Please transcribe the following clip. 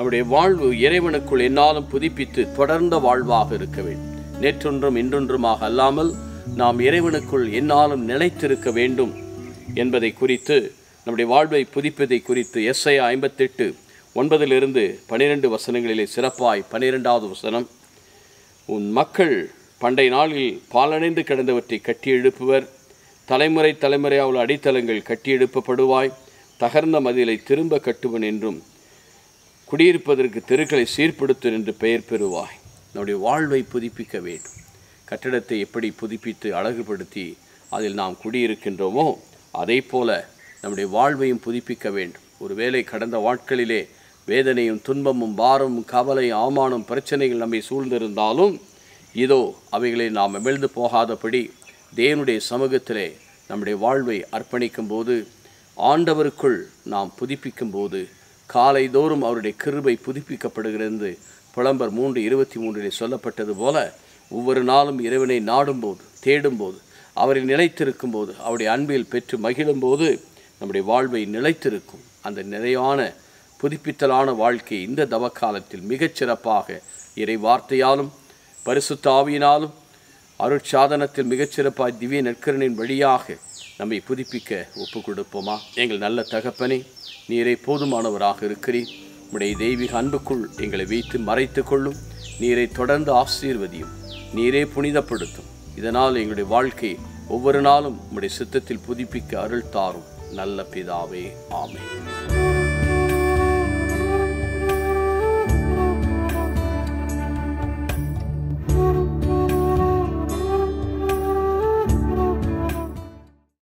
நம்முடைய வாழ்வு இறைவனுக்குள் என்னாலும் புதுப்பித்து தொடர்ந்த வாழ்வாக இருக்க வேண்டும் நேற்றொன்றும் இன்றொன்றுமாக அல்லாமல் நாம் இறைவனுக்குள் என்னாலும் நிலைத்திருக்க வேண்டும் என்பதை குறித்து நம்முடைய வாழ்வை புதுப்பிப்பதை குறித்து எஸ்ஐ ஐம்பத்தெட்டு ஒன்பதிலிருந்து பனிரெண்டு வசனங்களிலே சிறப்பாய் பனிரெண்டாவது வசனம் உன் மக்கள் பண்டை நாளில் பாலடைந்து கிடந்தவற்றை கட்டி எழுப்புவர் தலைமுறை தலைமுறையாக உள்ள அடித்தளங்கள் கட்டி எழுப்பப்படுவாய் தகர்ந்த மதிலை திரும்ப கட்டுவன் என்றும் குடியிருப்பதற்கு தெருக்களை சீர்படுத்தும் என்று பெயர் பெறுவாய் நம்முடைய வாழ்வை புதுப்பிக்க வேண்டும் கட்டடத்தை எப்படி புதுப்பித்து அழகுபடுத்தி அதில் நாம் குடியிருக்கின்றோமோ அதே போல நம்முடைய வாழ்வையும் புதுப்பிக்க வேண்டும் ஒருவேளை கடந்த வாழ்க்கையிலே வேதனையும் துன்பமும் பாரமும் கவலை அவமானம் பிரச்சனைகள் நம்மை சூழ்ந்திருந்தாலும் இதோ அவைகளை நாம் அமிழ்ந்து போகாதபடி தேவனுடைய சமூகத்திலே நம்முடைய வாழ்வை அர்ப்பணிக்கும் போது ஆண்டவருக்குள் நாம் புதுப்பிக்கும் போது காலைதோறும் அவருடைய கிருபை புதுப்பிக்கப்படுகிறது புலம்பர் மூன்று இருபத்தி மூன்றிலே சொல்லப்பட்டது போல ஒவ்வொரு நாளும் இறைவனை நாடும்போது தேடும்போது அவரை நிலைத்திருக்கும் போது அவருடைய அன்பில் பெற்று மகிழும்போது நம்முடைய வாழ்வை நிலைத்திருக்கும் அந்த நிறைவான புதுப்பித்தலான வாழ்க்கை இந்த தவக்காலத்தில் மிகச் சிறப்பாக இறை வார்த்தையாலும் பரிசுத்த ஆவியினாலும் அருட்சாதனத்தில் மிகச்சிறப்பாய் திவ்ய நற்கரனின் வழியாக நம்மை புதுப்பிக்க ஒப்பு கொடுப்போமா எங்கள் நல்ல தகப்பனே நீரை போதுமானவராக இருக்கிறீர் உம்முடைய தெய்வீக அன்புக்குள் எங்களை வைத்து மறைத்து கொள்ளும் நீரை தொடர்ந்து ஆசீர்வதியும் நீரே புனிதப்படுத்தும் இதனால் எங்களுடைய வாழ்க்கை ஒவ்வொரு நாளும் உம்முடைய சித்தத்தில் புதுப்பிக்க அருள் தாரும் நல்ல பிதாவே ஆமென்